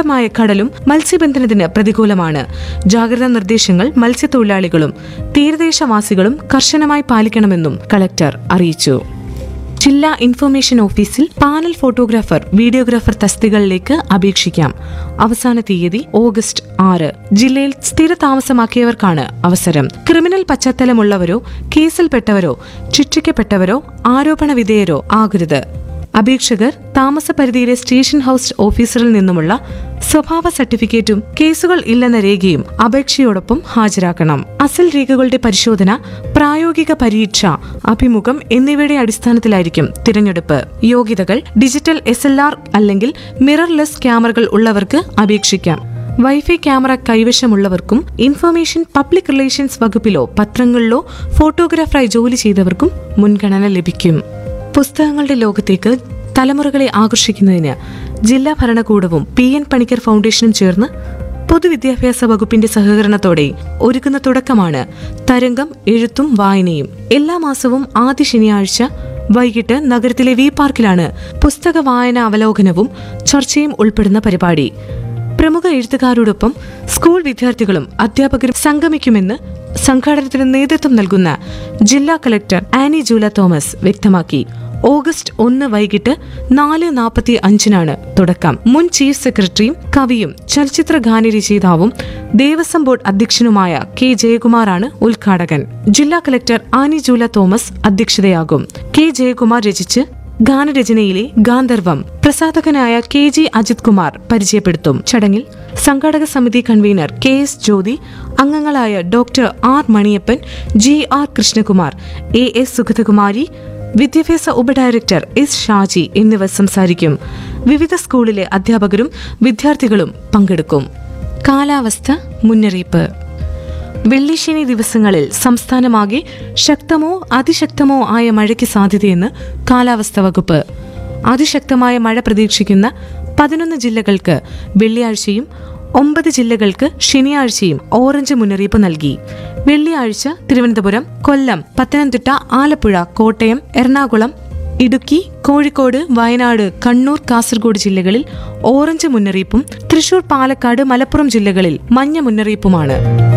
പ്രക്ഷുബ്ധമായ കടലും മത്സ്യബന്ധനത്തിന് പ്രതികൂലമാണ് ജാഗ്രതാ നിർദ്ദേശങ്ങൾ മത്സ്യത്തൊഴിലാളികളും തീരദേശവാസികളും കർശനമായി പാലിക്കണമെന്നും കളക്ടർ അറിയിച്ചു ജില്ലാ ഇൻഫർമേഷൻ ഓഫീസിൽ പാനൽ ഫോട്ടോഗ്രാഫർ വീഡിയോഗ്രാഫർ തസ്തികകളിലേക്ക് അപേക്ഷിക്കാം അവസാന തീയതി ഓഗസ്റ്റ് ആറ് ജില്ലയിൽ സ്ഥിര താമസമാക്കിയവർക്കാണ് അവസരം ക്രിമിനൽ പശ്ചാത്തലമുള്ളവരോ കേസിൽപ്പെട്ടവരോ ശിക്ഷിക്കപ്പെട്ടവരോ ആരോപണ വിധേയരോ ആകരുത് അപേക്ഷകർ താമസപരിധിയിലെ സ്റ്റേഷൻ ഹൌസ് ഓഫീസറിൽ നിന്നുമുള്ള സ്വഭാവ സർട്ടിഫിക്കറ്റും കേസുകൾ ഇല്ലെന്ന രേഖയും അപേക്ഷയോടൊപ്പം ഹാജരാക്കണം അസൽ രേഖകളുടെ പരിശോധന പ്രായോഗിക പരീക്ഷ അഭിമുഖം എന്നിവയുടെ അടിസ്ഥാനത്തിലായിരിക്കും തിരഞ്ഞെടുപ്പ് യോഗ്യതകൾ ഡിജിറ്റൽ എസ് അല്ലെങ്കിൽ മിറർലെസ് ക്യാമറകൾ ഉള്ളവർക്ക് അപേക്ഷിക്കാം വൈഫൈ ക്യാമറ കൈവശമുള്ളവർക്കും ഇൻഫർമേഷൻ പബ്ലിക് റിലേഷൻസ് വകുപ്പിലോ പത്രങ്ങളിലോ ഫോട്ടോഗ്രാഫറായി ജോലി ചെയ്തവർക്കും മുൻഗണന ലഭിക്കും പുസ്തകങ്ങളുടെ ലോകത്തേക്ക് തലമുറകളെ ആകർഷിക്കുന്നതിന് ജില്ലാ ഭരണകൂടവും പി എൻ പണിക്കർ ഫൗണ്ടേഷനും ചേർന്ന് പൊതുവിദ്യാഭ്യാസ വകുപ്പിന്റെ സഹകരണത്തോടെ ഒരുക്കുന്ന തുടക്കമാണ് തരംഗം എഴുത്തും വായനയും എല്ലാ മാസവും ആദ്യ ശനിയാഴ്ച വൈകിട്ട് നഗരത്തിലെ വി പാർക്കിലാണ് പുസ്തക വായന അവലോകനവും ചർച്ചയും ഉൾപ്പെടുന്ന പരിപാടി പ്രമുഖ എഴുത്തുകാരോടൊപ്പം സ്കൂൾ വിദ്യാർത്ഥികളും അധ്യാപകരും സംഗമിക്കുമെന്ന് സംഘാടനത്തിന് നേതൃത്വം നൽകുന്ന ജില്ലാ കലക്ടർ ആനി ജൂല തോമസ് വ്യക്തമാക്കി ഓഗസ്റ്റ് ഒന്ന് വൈകിട്ട് നാല് നാൽപ്പത്തി അഞ്ചിനാണ് തുടക്കം മുൻ ചീഫ് സെക്രട്ടറിയും കവിയും ചലച്ചിത്ര ഗാനരചയിതാവും ദേവസ്വം ബോർഡ് അധ്യക്ഷനുമായ കെ ജയകുമാറാണ് ഉദ്ഘാടകൻ ജില്ലാ കലക്ടർ ആനി ജൂല തോമസ് അധ്യക്ഷതയാകും കെ ജയകുമാർ രചിച്ച് ഗാനരചനയിലെ ഗാന്ധർവം പ്രസാധകനായ കെ ജി അജിത് കുമാർ പരിചയപ്പെടുത്തും ചടങ്ങിൽ സംഘാടക സമിതി കൺവീനർ കെ എസ് ജ്യോതി അംഗങ്ങളായ doctor R Maniyappan G R Krishnakumar A S Sugathakumari വിദ്യാഭ്യാസ ഉപഡയറക്ടർ എസ് ഷാജി എന്നിവർ സംസാരിക്കും വിവിധ സ്കൂളിലെ അധ്യാപകരും വിദ്യാർത്ഥികളും പങ്കെടുക്കും കാലാവസ്ഥ മുന്നറിയിപ്പ് വെള്ളി ശനി ദിവസങ്ങളിൽ സംസ്ഥാനമാകെ ശക്തമോ അതിശക്തമോ ആയ മഴയ്ക്ക് സാധ്യതയെന്ന് കാലാവസ്ഥാ വകുപ്പ് അതിശക്തമായ മഴ പ്രതീക്ഷിക്കുന്ന പതിനൊന്ന് ജില്ലകൾക്ക് വെള്ളിയാഴ്ചയും ഒമ്പത് ജില്ലകൾക്ക് ശനിയാഴ്ചയും ഓറഞ്ച് മുന്നറിയിപ്പ് നൽകി വെള്ളിയാഴ്ച തിരുവനന്തപുരം കൊല്ലം പത്തനംതിട്ട ആലപ്പുഴ കോട്ടയം എറണാകുളം ഇടുക്കി കോഴിക്കോട് വയനാട് കണ്ണൂർ കാസർഗോഡ് ജില്ലകളിൽ ഓറഞ്ച് മുന്നറിയിപ്പും തൃശൂർ പാലക്കാട് മലപ്പുറം ജില്ലകളിൽ മഞ്ഞ മുന്നറിയിപ്പുമാണ്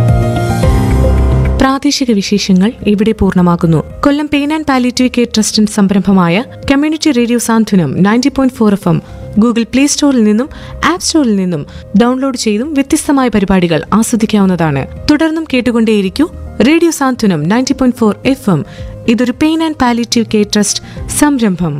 പ്രാദേശിക വിശേഷങ്ങൾ ഇവിടെ പൂർണ്ണമാകുന്നു Kollam pain and palliative care ട്രസ്റ്റിന്റെ സംരംഭമായ community radio Santhwanam ninety point four F M Google play സ്റ്റോറിൽ നിന്നും ആപ്പ് സ്റ്റോറിൽ നിന്നും ഡൗൺലോഡ് ചെയ്തും വ്യത്യസ്തമായ പരിപാടികൾ ആസ്വദിക്കാവുന്നതാണ് തുടർന്നും കേട്ടുകൊണ്ടേയിരിക്കൂ radio Santhwanam ninety point four F M ഇതൊരു pain and palliative care trust സംരംഭം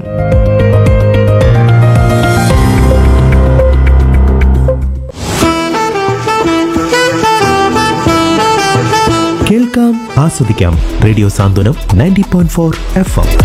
കേൾക്കാം ആസ്വദിക്കാം radio Santhwanam ninety point four F M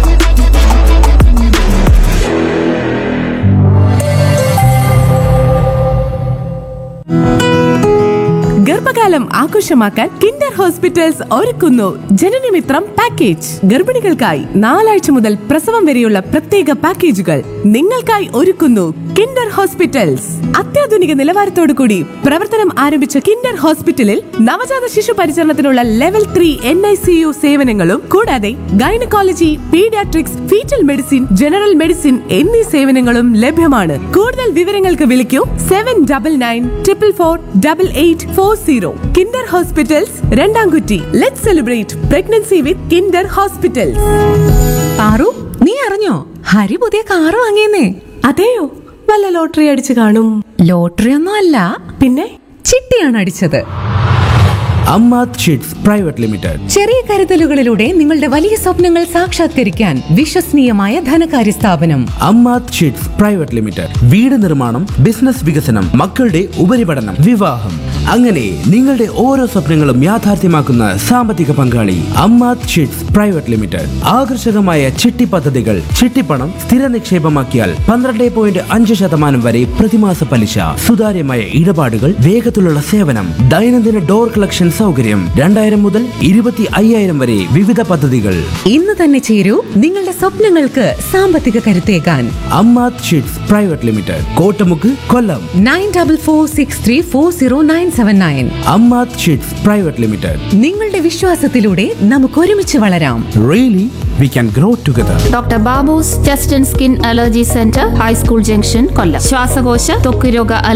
ഗർഭകാലം ആഘോഷമാക്കാൻ കിൻഡർ ഹോസ്പിറ്റൽസ് ഒരുക്കുന്നു ജനനമിത്രം പാക്കേജ് ഗർഭിണികൾക്കായി നാലാഴ്ച മുതൽ പ്രസവം വരെയുള്ള പ്രത്യേക പാക്കേജുകൾ നിങ്ങൾക്കായി ഒരുക്കുന്നു കിൻഡർ ഹോസ്പിറ്റൽസ് അത്യാധുനിക നിലവാരത്തോടു കൂടി പ്രവർത്തനം ആരംഭിച്ച കിൻഡർ ഹോസ്പിറ്റലിൽ നവജാത ശിശു പരിചരണത്തിനുള്ള level three N I C U സേവനങ്ങളും കൂടാതെ gynaecology paediatrics foetal medicine general medicine എന്നീ സേവനങ്ങളും ലഭ്യമാണ് കൂടുതൽ വിവരങ്ങൾക്ക് വിളിക്കൂ seven double nine triple four double eight four zero Kinder hospitals Randamkutty let celebrate pregnancy with Kinder hospitals Paru നീ അറിഞ്ഞോ ഹരി പുതിയ കാറ് വാങ്ങിയെന്നേ അതെയോ വല്ല ലോട്ടറി അടിച്ചു കാണും ലോട്ടറി ഒന്നും അല്ല പിന്നെ ചിട്ടിയാണ് അടിച്ചത് അമ്മാത് ഷീറ്റ്സ് പ്രൈവറ്റ് ലിമിറ്റഡ് ചെറിയ കരുതലുകളിലൂടെ നിങ്ങളുടെ വലിയ സ്വപ്നങ്ങൾ സാക്ഷാത്കരിക്കാൻ വിശ്വസനീയമായ ധനകാര്യ സ്ഥാപനം അമ്മാത് ഷീറ്റ്സ് പ്രൈവറ്റ് ലിമിറ്റഡ് വീട് നിർമ്മാണം ബിസിനസ് വികസനം മക്കളുടെ ഉപരിപഠനം വിവാഹം അങ്ങനെ നിങ്ങളുടെ ഓരോ സ്വപ്നങ്ങളും യാഥാർത്ഥ്യമാക്കുന്ന സാമ്പത്തിക പങ്കാളി അമ്മാത് ഷീറ്റ്സ് പ്രൈവറ്റ് ലിമിറ്റഡ് ആകർഷകമായ ചിട്ടി പദ്ധതികൾ ചിട്ടിപ്പണം സ്ഥിര നിക്ഷേപമാക്കിയാൽ പന്ത്രണ്ട് പോയിന്റ് അഞ്ച് ശതമാനം വരെ പ്രതിമാസ പലിശ സുതാര്യമായ ഇടപാടുകൾ വേഗത്തിലുള്ള സേവനം ദൈനംദിന ഡോർ കളക്ഷൻ സൗകര്യം രണ്ടായിരം മുതൽ ഇരുപത്തി അയ്യായിരം വരെ വിവിധ പദ്ധതികൾ ഇന്ന് തന്നെ ചേരൂ നിങ്ങളുടെ സ്വപ്നങ്ങൾക്ക് സാമ്പത്തിക കരുത്തേകാൻ Ammath chits private limited Kottamukku Kollam nine double four six three four zero nine seven nine Ammath chits private limited നിങ്ങളുടെ വിശ്വാസത്തിലൂടെ നമുക്ക് ഒരുമിച്ച് വളരാം really we can grow together doctor Babu's chest and skin allergy centre high school junction Kollam ശ്വാസകോശ ത്വക്ക് രോഗ